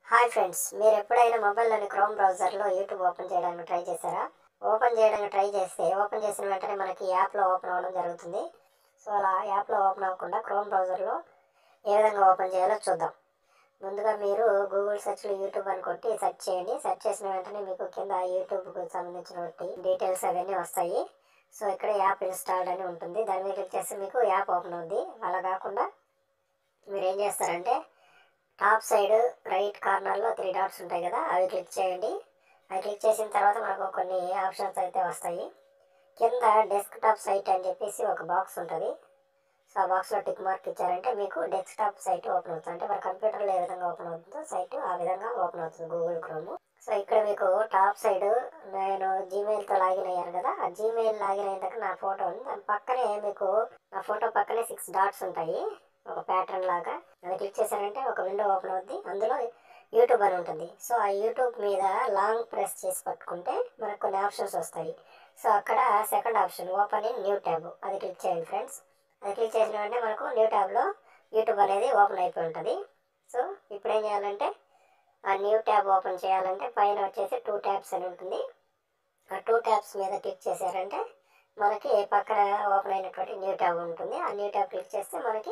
hi friends మీరు ఎప్పుడైనా మొబైల్లోని క్రోమ్ బ్రౌజర్లో యూట్యూబ్ ఓపెన్ చేయడానికి ట్రై చేశారా ఓపెన్ చేయడానికి ట్రై చేస్తే ఓపెన్ చేసిన వెంటనే మనకి యాప్లో ఓపెన్ అవ్వడం జరుగుతుంది సో అలా యాప్లో ఓపెన్ అవ్వకుండా క్రోమ్ బ్రౌజర్లో ఏ విధంగా ఓపెన్ చేయాలో చూద్దాం ముందుగా మీరు గూగుల్ సెర్చ్లో యూట్యూబ్ అని కొట్టి సెర్చ్ చేయండి సెర్చ్ చేసిన వెంటనే మీకు కింద యూట్యూబ్కి సంబంధించినటువంటి డీటెయిల్స్ అవన్నీ వస్తాయి సో ఇక్కడ యాప్ ఇన్స్టాల్డ్ అని ఉంటుంది దాని మీద క్లిక్ చేస్తే మీకు యాప్ ఓపెన్ అవుద్ది అలా కాకుండా మీరు ఏం చేస్తారంటే టాప్ సైడ్ రైట్ కార్నర్లో త్రీ డాట్స్ ఉంటాయి కదా అవి క్లిక్ చేయండి అవి క్లిక్ చేసిన తర్వాత మనకు కొన్ని ఆప్షన్స్ అయితే వస్తాయి కింద డెస్క్టాప్ సైట్ అని చెప్పేసి ఒక బాక్స్ ఉంటుంది సో ఆ బాక్స్లో టిక్ మార్క్ ఇచ్చారంటే మీకు డెస్క్టాప్ సైట్ ఓపెన్ అవుతుంది అంటే మన కంప్యూటర్లో ఏ విధంగా ఓపెన్ అవుతుందో సైట్ ఆ విధంగా ఓపెన్ అవుతుంది గూగుల్ క్రోమ్ సో ఇక్కడ మీకు టాప్ సైడ్ నేను జీమెయిల్తో లాగిన్ అయ్యాను కదా ఆ జీమెయిల్ లాగిన్ అయిన దగ్గర నా ఫోటో ఉంది దాని పక్కనే మీకు నా ఫోటో పక్కనే సిక్స్ డాట్స్ ఉంటాయి ఒక ప్యాటర్న్ లాగా అది క్లిక్ చేశారంటే ఒక విండో ఓపెన్ అవుద్ది అందులో యూట్యూబ్ అని ఉంటుంది సో ఆ యూట్యూబ్ మీద లాంగ్ ప్రెస్ చేసి పట్టుకుంటే మనకు కొన్ని ఆప్షన్స్ వస్తాయి సో అక్కడ second option open in new tab అది క్లిక్ చేయండి ఫ్రెండ్స్ అది క్లిక్ చేసిన వెంటనే మనకు న్యూ ట్యాబ్లో యూట్యూబ్ అనేది ఓపెన్ అయిపోయి ఉంటుంది సో ఇప్పుడు ఏం చేయాలంటే ఆ న్యూ ట్యాబ్ ఓపెన్ చేయాలంటే పైన వచ్చేసి టూ ట్యాబ్స్ అని ఉంటుంది ఆ టూ ట్యాబ్స్ మీద క్లిక్ చేశారంటే మనకి పక్కన ఓపెన్ అయినటువంటి న్యూ ట్యాబ్ ఉంటుంది ఆ న్యూ ట్యాబ్ క్లిక్ చేస్తే మనకి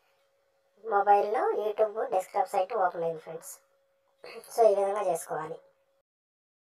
మొబైల్లో యూట్యూబ్ డెస్క్టాప్ సైట్ ఓపెన్ అయింది ఫ్రెండ్స్ సో ఈ విధంగా చేసుకోవాలి